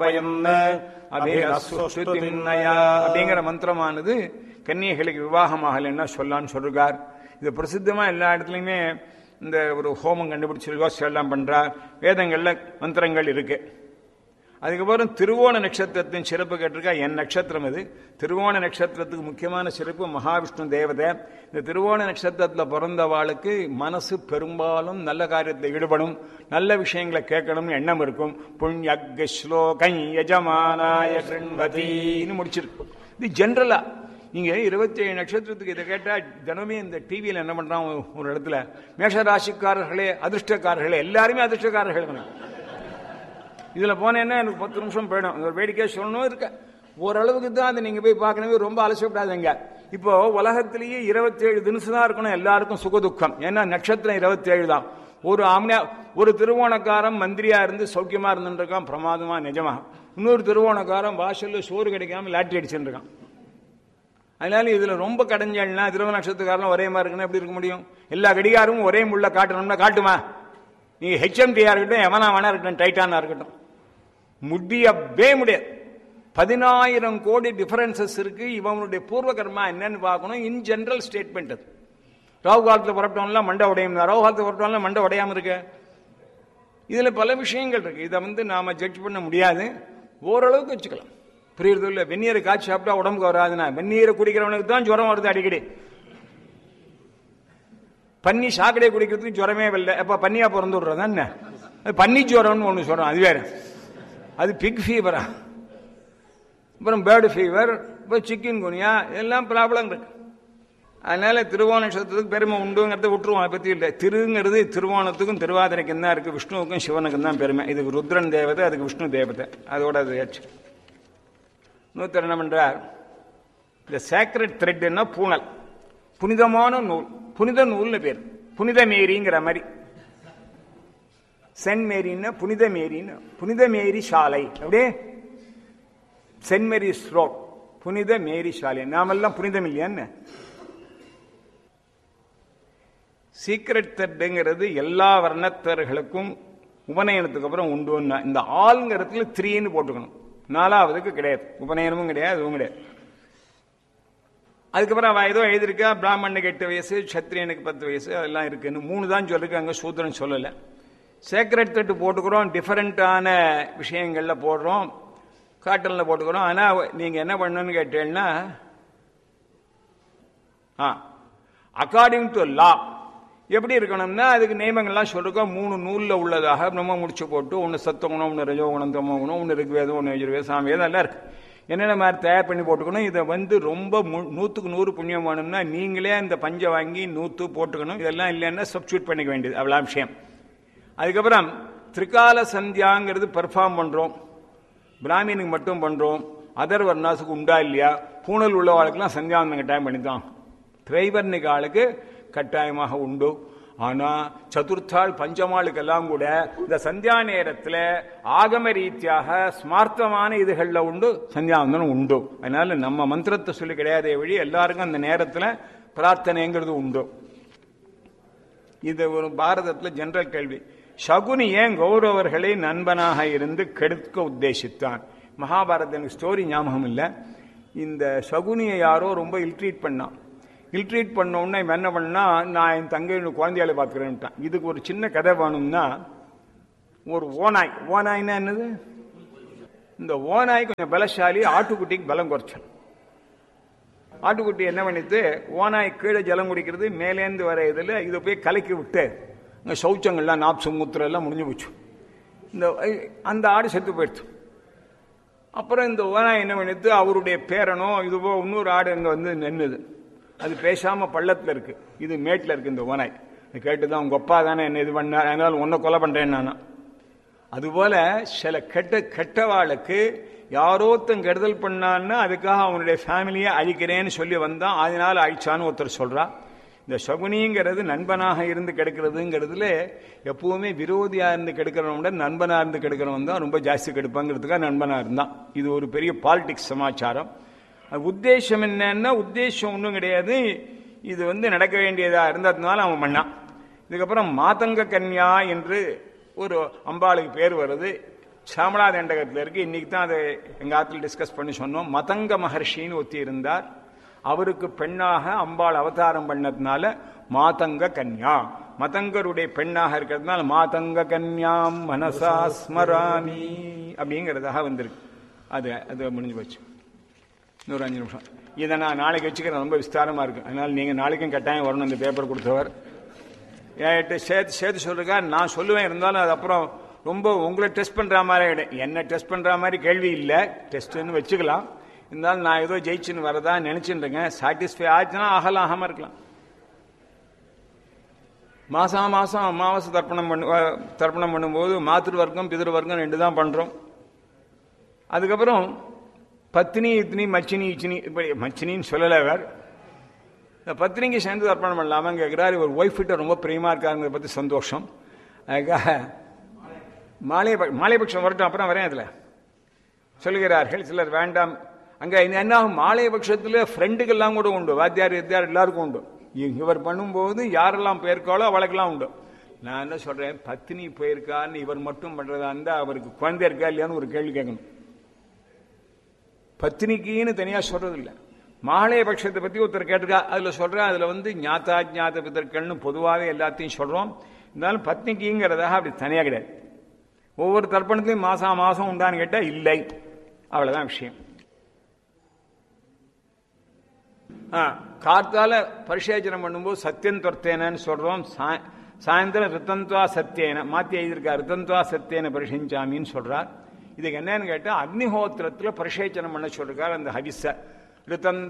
அப்படிங்கிற மந்திரமானது கன்னிகைகளுக்கு விவாகமாகலைன்னா சொல்லான்னு சொல்றார் இது பிரசித்தமா எல்லா இடத்துலையுமே இந்த ஒரு ஹோமம் கண்டுபிடிச்சு யோசிச்சு எல்லாம் பண்றா வேதங்கள்ல மந்திரங்கள் இருக்கு அதுக்கப்புறம் திருவோண நட்சத்திரத்தின் சிறப்பு கேட்டிருக்கா என் நட்சத்திரம் இது திருவோண நட்சத்திரத்துக்கு முக்கியமான சிறப்பு மகாவிஷ்ணு தேவதை இந்த திருவோண நட்சத்திரத்தில் பிறந்தவாளுக்கு மனசு பெரும்பாலும் நல்ல காரியத்தில் ஈடுபடும் நல்ல விஷயங்களை கேட்கணும்னு எண்ணம் இருக்கும் புண்ணியக் ஸ்லோகை யஜமானாய கிருண்வதின்னு முடிச்சிருக்கு இது ஜென்ரலா நீங்க இருபத்தி ஏழு நட்சத்திரத்துக்கு இதை கேட்டா தினமே இந்த டிவியில் என்ன பண்றான் ஒரு இடத்துல மேஷராசிக்காரர்களே அதிர்ஷ்டக்காரர்களே எல்லாருமே அதிர்ஷ்டக்காரர்கள் தான் இதுல போனேன்னா எனக்கு பத்து நிமிஷம் போயிடும் ஒரு வேடிக்கை சொல்லணும் இருக்க ஓரளவுக்கு தான் அதை நீங்க போய் பார்க்கணுமே ரொம்ப அலசப்படாதீங்க இப்போ உலகத்திலேயே இருபத்தி ஏழு தினசு தான் இருக்கணும் எல்லாருக்கும் சுகதுக்கம் ஏன்னா நட்சத்திரம் இருபத்தி ஏழு தான் ஒரு ஆம்னா ஒரு திருவோணக்காரன் மந்திரியா இருந்து சௌக்கியமா இருந்துருக்கான் பிரமாதமா நிஜமா இன்னொரு திருவோணக்காரன் வாசல்ல சோறு கிடைக்காம லாட்டரி அடிச்சுட்டு இருக்கான் அதனால இதுல ரொம்ப கடைஞ்சல்னா திருவ நட்சத்திரக்காரன் ஒரே மாதிரி இருக்குன்னா எப்படி இருக்க முடியும் எல்லா கடிகாரமும் ஒரே முள்ள காட்டணும்னா காட்டுமா நீங்க ஹெச்எம்டியா இருக்கட்டும் எவனா வேணா இருக்கட்டும் டைட்டானா இருக்கட்டும் முடியவே முடியாது பதினாயிரம் கோடி டிஃபரன்சஸ் இருக்கு இவனுடைய பூர்வ கர்மா என்னன்னு பார்க்கணும் இன் ஜெனரல் ஸ்டேட்மெண்ட் அது ராகு காலத்தில் புறப்பட்டவன்லாம் மண்டை உடையும் ராகு காலத்தில் புறப்பட்டவன்லாம் மண்டை உடையாம இருக்க இதுல பல விஷயங்கள் இருக்கு இதை வந்து நாம ஜட்ஜ் பண்ண முடியாது ஓரளவுக்கு வச்சுக்கலாம் புரியுறது இல்லை வெந்நீரை காய்ச்சி சாப்பிட்டா உடம்புக்கு வராதுன்னா வெந்நீரை குடிக்கிறவனுக்கு தான் ஜுரம் வருது அடிக்கடி பன்னி சாக்கடை குடிக்கிறதுக்கு ஜுரமே இல்லை எப்ப பன்னியா பிறந்து விடுறதா என்ன அது பன்னி ஜுரம்னு ஒன்று சொல்றோம் அது வேற அது பிக் ஃபீவரா அப்புறம் பேர்டு ஃபீவர் இப்போ சிக்கன் குனியா எல்லாம் ப்ராப்ளம் இருக்கு அதனால திருவோண நட்சத்திரத்துக்கு பெருமை உண்டுங்கிறத விட்டுருவோம் அதை பற்றி இல்லை திருங்கிறது திருவோணத்துக்கும் திருவாதிரைக்கும் தான் இருக்கு விஷ்ணுவுக்கும் சிவனுக்கும் தான் பெருமை இதுக்கு ருத்ரன் தேவதை அதுக்கு விஷ்ணு தேவதை அதோட அது ஏற்று நூத்தர் என்ன பண்றார் இந்த சேக்ரெட் த்ரெட்னா பூனல் புனிதமான நூல் புனித நூல்னு பேர் புனித மேரிங்கிற மாதிரி சென்ட் மேரின்னா புனித மேரின்னு புனித மேரி சாலை அப்படியே சென்ட் மேரிஸ் ரோட் புனித மேரி சாலை நாமெல்லாம் புனிதம் இல்லையான்னு சீக்ரெட் த்ரெட்டுங்கிறது எல்லா வர்ணத்தர்களுக்கும் உபநயனத்துக்கு அப்புறம் உண்டுன்னா இந்த ஆளுங்கிறதுல த்ரீன்னு போட்டுக்கணும் நாலாவதுக்கு கிடையாது உபநயனமும் கிடையாது அதுவும் கிடையாது அதுக்கப்புறம் அவன் ஏதோ எழுதியிருக்கா பிராமணனுக்கு எட்டு வயசு சத்திரியனுக்கு பத்து வயசு அதெல்லாம் இருக்குன்னு மூணு தான் சொல்லிருக்காங்க சூத்திரன் சொல்லலை சேக்ரெட் தட்டு போட்டுக்கிறோம் டிஃபரெண்டான விஷயங்கள்ல போடுறோம் காட்டலில் போட்டுக்கிறோம் ஆனால் நீங்கள் என்ன பண்ணணும்னு கேட்டீங்கன்னா ஆ அக்கார்டிங் டு லா எப்படி இருக்கணும்னா அதுக்கு நியமங்கள்லாம் சொல்லிருக்கோம் மூணு நூலில் உள்ளதாக நம்ம முடிச்சு போட்டு ஒன்று சத்தகுணம் ஒன்று ரஜோகுணம் தமோகுணம் ஒன்று ரிக்வேதம் ஒன்று யஜுர்வேதம் சாமவேதம் எல்லாம் இருக்கு என்னென்ன மாதிரி தயார் பண்ணி போட்டுக்கணும் இதை வந்து ரொம்ப நூற்றுக்கு நூறு புண்ணியம் வேணும்னா நீங்களே அந்த பஞ்சை வாங்கி நூற்று போட்டுக்கணும் இதெல்லாம் இல்லைன்னா சப்ஸ்டியூட் பண்ணிக்க வேண்டியது அவ்வளோ விஷயம் அதுக்கப்புறம் திரிகால சந்தியாங்கிறது பெர்ஃபார்ம் பண்ணுறோம் பிராமினுக்கு மட்டும் பண்ணுறோம் அதர் வர்ணாஸுக்கு உண்டா இல்லையா பூனல் உள்ளவாளுக்கெல்லாம் சந்தியாவந்தம் கட்டாயம் பண்ணித்தான் திரைவர்ணிக ஆளுக்கு கட்டாயமாக உண்டு ஆனா சதுர்த்தாள் பஞ்சமாளுக்கெல்லாம் கூட இந்த சந்தியா நேரத்தில் ஆகம ரீதியாக ஸ்மார்த்தமான இதுகளில் உண்டு சந்தியாவந்தனம் உண்டு அதனால நம்ம மந்திரத்தை சொல்லி கிடையாதே வழி எல்லாருக்கும் அந்த நேரத்தில் பிரார்த்தனைங்கிறது உண்டு இது ஒரு பாரதத்தில் ஜெனரல் கேள்வி சகுனி ஏன் கௌரவர்களை நண்பனாக இருந்து கெடுக்க உத்தேசித்தான் மகாபாரத எனக்கு ஸ்டோரி ஞாபகம் இல்லை இந்த சகுனியை யாரோ ரொம்ப இல்ட்ரீட் பண்ணான் இல்ட்ரீட் பண்ண உடனே இவன் என்ன பண்ணா நான் என் தங்கையோட குழந்தையால பார்க்குறேன்ட்டான் இதுக்கு ஒரு சின்ன கதை வேணும்னா ஒரு ஓனாய் ஓனாய்னா என்னது இந்த ஓனாய் கொஞ்சம் பலசாலி ஆட்டுக்குட்டிக்கு பலம் குறைச்சான் ஆட்டுக்குட்டி என்ன பண்ணிட்டு ஓனாய் கீழே ஜலம் குடிக்கிறது மேலேந்து வர இதில் இதை போய் கலக்கி விட்டு இந்த சௌச்சங்கள்லாம் நாப்சு மூத்திரம் எல்லாம் முடிஞ்சு போச்சு இந்த அந்த ஆடு செத்து போயிடுச்சு அப்புறம் இந்த ஓனாய் என்ன பண்ணிட்டு அவருடைய பேரனோ இதுவோ இன்னொரு ஆடு அங்கே வந்து நின்னுது அது பேசாம பள்ளத்தில் இருக்கு இது மேட்டில் இருக்கு இந்த ஓனாய் கேட்டுதான் உங்க அப்பா தானே என்ன இது பண்ணார் அதனால உன்னை கொலை பண்றேன் நானா அதுபோல சில கெட்ட கெட்டவாளுக்கு யாரோத்தன் கெடுதல் பண்ணான்னா அதுக்காக அவனுடைய ஃபேமிலியை அழிக்கிறேன்னு சொல்லி வந்தான் அதனால அழிச்சான்னு ஒருத்தர் சொல்றா இந்த சகுனிங்கிறது நண்பனாக இருந்து கெடுக்கிறதுங்கிறதுல எப்பவுமே விரோதியா இருந்து கெடுக்கிறவன் விட நண்பனா இருந்து கெடுக்கிறவன் தான் ரொம்ப ஜாஸ்தி கெடுப்பாங்கிறதுக்காக நண்பனா இருந்தான் இது ஒரு பெரிய பாலிடிக்ஸ் சமாச்சாரம் உத்தேசம் என்னன்னா உத்தேசம் ஒன்றும் கிடையாது இது வந்து நடக்க வேண்டியதா இருந்ததுனால அவன் பண்ணான் இதுக்கப்புறம் மாதங்க கன்யா என்று ஒரு அம்பாளுக்கு பேர் வருது சாமலா தண்டகத்தில் இருக்கு இன்னைக்கு தான் அதை எங்க ஆத்துல டிஸ்கஸ் பண்ணி சொன்னோம் மதங்க மகர்ஷின்னு ஒத்தி இருந்தார் அவருக்கு பெண்ணாக அம்பாள் அவதாரம் பண்ணதுனால மாதங்க கன்யா மதங்கருடைய பெண்ணாக இருக்கிறதுனால மாதங்க கன்யாம் மனசா ஸ்மராமி அப்படிங்கிறதாக வந்திருக்கு அது அது முடிஞ்சு போச்சு இன்னொரு அஞ்சு நிமிஷம் இதை நான் நாளைக்கு வச்சுக்கிறேன் ரொம்ப விஸ்தாரமா இருக்கு அதனால நீங்க நாளைக்கும் கட்டாயம் வரணும் இந்த பேப்பர் கொடுத்தவர் என்கிட்ட சேர்த்து சேர்த்து சொல்றீங்க நான் சொல்லுவேன் இருந்தாலும் அது அப்புறம் ரொம்ப உங்களை டெஸ்ட் பண்ற மாதிரி ஆயிடும். என்ன டெஸ்ட் பண்ற மாதிரி கேள்வி இல்லை டெஸ்ட்னு வச்சுக்கலாம் இருந்தாலும் நான் ஏதோ ஜெயிச்சுன்னு வரதா நினைச்சுட்டு இருக்கேன் சாட்டிஸ்ஃபை ஆச்சுன்னா ஆகலாம் ஆகாம இருக்கலாம் மாசம் மாசம் அமாவாசை தர்ப்பணம் பண்ணு அஹ், தர்ப்பணம் பண்ணும்போது மாத்திரு வர்க்கம் பிதிரு வர்க்கம் ரெண்டு தான் பண்றோம் அதுக்கப்புறம் பத்தினி இத்தினி மச்சினி இச்சினி இப்படி மச்சினின்னு சொல்லலை வேறு இந்த பத்தினிக்கு சேர்ந்து தர்ப்பணம் பண்ணலாமான்னு கேட்குறாரு இவர் ஒய்ஃப் கிட்ட ரொம்ப பிரியமா இருக்காருங்கிறத பற்றி சந்தோஷம் அதுக்காக மாலை மாலைபட்சம் வரட்டும் அப்புறம் வரேன் அதில் சொல்கிறார்கள் சிலர் வேண்டாம் அங்கே என்ன ஆகும் மாலைபட்சத்தில் ஃப்ரெண்டுக்கெல்லாம் கூட உண்டு வாத்தியார் வித்தியார் எல்லாருக்கும் உண்டு இ- இவர் பண்ணும்போது யாரெல்லாம் போயிருக்காளோ அவளுக்கெல்லாம் உண்டு நான் என்ன சொல்றேன் பத்தினி போயிருக்கான்னு இவர் மட்டும் பண்றதா இருந்தா அவருக்கு குழந்தை இருக்கா இல்லையான்னு ஒரு கேள்வி கேட்கணும் பத்தினிக்குன்னு தனியா சொல்றது இல்ல மாலைய பட்சத்தை பத்தி ஒருத்தர் கேட்டிருக்கா அதுல சொல்றேன் அதுல வந்து ஞாத்தா ஞாத பிதர்கள்னு பொதுவாகவே எல்லாத்தையும் சொல்றோம் இருந்தாலும் பத்னிக்குங்கிறதாக அப்படி தனியா கிடையாது ஒவ்வொரு தர்ப்பணத்திலையும் மாசம் மாசம் உண்டான்னு கேட்டா இல்லை அவ்வளவுதான் விஷயம் ஆ, கார்த்தால பரிசேச்சனம் பண்ணும்போது சத்தியம் தொர்த்தேனன்னு சொல்றோம் சாய்- சாயந்தரம் ரித்தந்த்வா சத்தியேன மாத்தி எழுதியிருக்கா ரித்தந்த்வா சத்தியேன பரிசஞ்சாமின்னு சொல்றார் இதுக்கு என்னன்னு கேட்டா அக்னிஹோத்திரத்துல பரிசேச்சனம் பண்ண சொல்றார் அந்த ஹவிஸ ரித்தன்